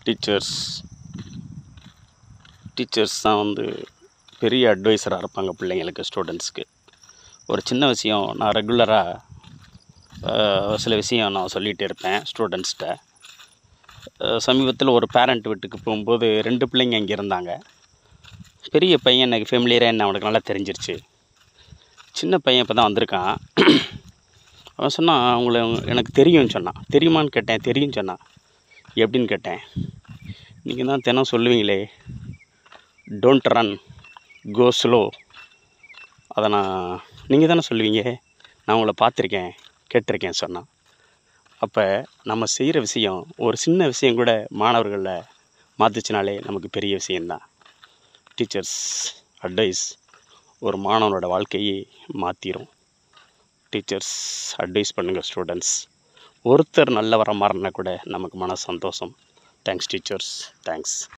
teachers teachers தான் வந்து பெரிய அட்வைசராக இருப்பாங்க பிள்ளைங்களுக்கு ஸ்டூடெண்ட்ஸ்க்கு ஒரு சின்ன விஷயம் நான் ரெகுலராக சில விஷயம் நான் சொல்லிகிட்டே இருப்பேன் ஸ்டூடெண்ட்ஸ்கிட்ட சமீபத்தில் ஒரு பேரண்ட் வீட்டுக்கு போகும்போது ரெண்டு பிள்ளைங்க அங்கே இருந்தாங்க பெரிய பையன் எனக்கு ஃபெமிலியராக என்ன அவனுக்கு நல்லா தெரிஞ்சிருச்சு சின்ன பையன் இப்போ தான் வந்திருக்கான் அவன் சொன்னான் அவங்கள எனக்கு தெரியும்னு சொன்னான் தெரியுமான்னு கேட்டேன் தெரியும்னு சொன்னான் எப்படின்னு கேட்டேன் நீங்கள் தான் தினம் சொல்லுவீங்களே டோன்ட் ரன் கோ ஸ்லோ அதை நான் நீங்கள் தானே சொல்லுவீங்க நான் உங்களை பார்த்துருக்கேன் கேட்டிருக்கேன் சொன்னான் அப்போ நம்ம செய்கிற விஷயம் ஒரு சின்ன விஷயம் கூட மாணவர்களில் மாற்றுச்சினாலே நமக்கு பெரிய விஷயந்தான் டீச்சர்ஸ் அட்வைஸ் ஒரு மாணவனோட வாழ்க்கையை மாற்றிடும் டீச்சர்ஸ் அட்வைஸ் பண்ணுங்கள் ஸ்டூடெண்ட்ஸ் ஒருத்தர் நல்லவராக மாறினா கூட நமக்கு மன சந்தோஷம் தேங்க்ஸ் டீச்சர்ஸ் தேங்க்ஸ்